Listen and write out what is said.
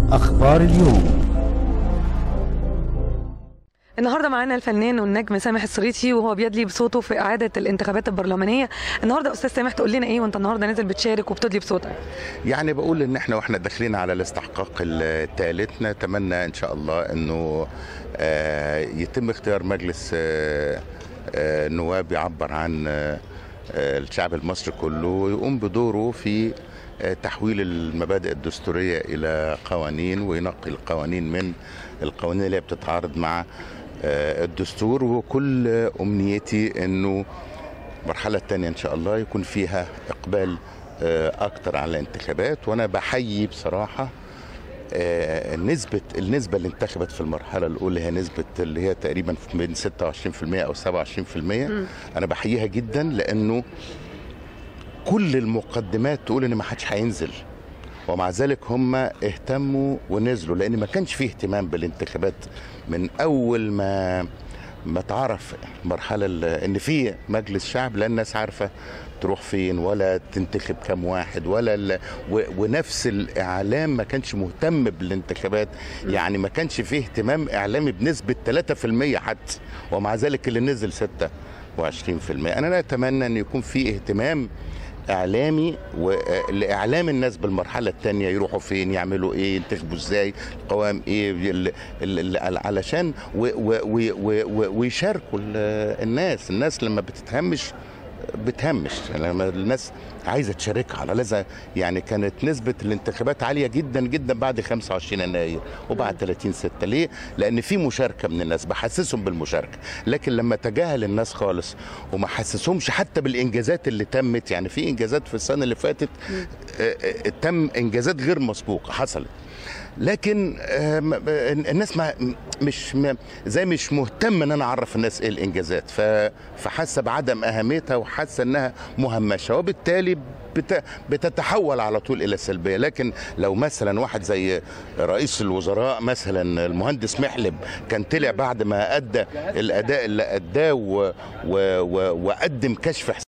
أخبار اليوم النهارده معانا الفنان والنجم سامح الصريتي وهو بيدلي بصوته في اعاده الانتخابات البرلمانيه النهارده استاذ سامح تقول لنا ايه وانت النهارده نازل بتشارك وبتدلي بصوتك يعني بقول ان احنا واحنا داخلين على الاستحقاق الثالث نتمنى ان شاء الله انه آه، يتم اختيار مجلس آه، آه، نواب يعبر عن آه، آه، الشعب المصري كله ويقوم بدوره في آه، تحويل المبادئ الدستورية إلى قوانين وينقي القوانين من القوانين اللي هي بتتعارض مع آه، الدستور وكل أمنيتي أنه المرحلة الثانية إن شاء الله يكون فيها إقبال آه، أكتر على الانتخابات وأنا بحيي بصراحة آه، نسبة النسبة اللي انتخبت في المرحلة الأولى هي نسبة اللي هي تقريبا من 26% أو 27% أنا بحييها جدا لأنه كل المقدمات تقول إن ما حدش هينزل ومع ذلك هم اهتموا ونزلوا لأن ما كانش فيه اهتمام بالانتخابات من أول ما ما تعرف مرحلة ال- ان في مجلس شعب لا الناس عارفة تروح فين ولا تنتخب كم واحد ولا ال... و... ونفس الاعلام ما كانش مهتم بالانتخابات يعني ما كانش فيه اهتمام اعلامي بنسبة 3% حتى ومع ذلك اللي نزل 26% انا لا اتمنى ان يكون في اهتمام اعلامي ولاعلام الناس بالمرحله الثانيه يروحوا فين يعملوا ايه ينتخبوا ازاي القوام ايه ال- ال- ال- علشان و- و- و- و- و- ويشاركوا ال- الناس الناس لما بتتهمش بتهمش لما الناس عايزه تشاركها على لذا يعني كانت نسبه الانتخابات عاليه جدا جدا بعد 25 يناير وبعد 30 6 ليه؟ لان في مشاركه من الناس بحسسهم بالمشاركه لكن لما تجاهل الناس خالص وما حسسهمش حتى بالانجازات اللي تمت يعني في انجازات في السنه اللي فاتت آه، آه، تم انجازات غير مسبوقه حصلت لكن آه، م- آه، الناس ما مش م- زي مش مهتم ان انا اعرف الناس ايه الانجازات ف- فحاسه بعدم اهميتها وحاسه انها مهمشه وبالتالي بت- بتتحول على طول الى سلبيه لكن لو مثلا واحد زي رئيس الوزراء مثلا المهندس محلب كان طلع بعد ما ادى الاداء اللي اداه و- و- و- وقدم كشف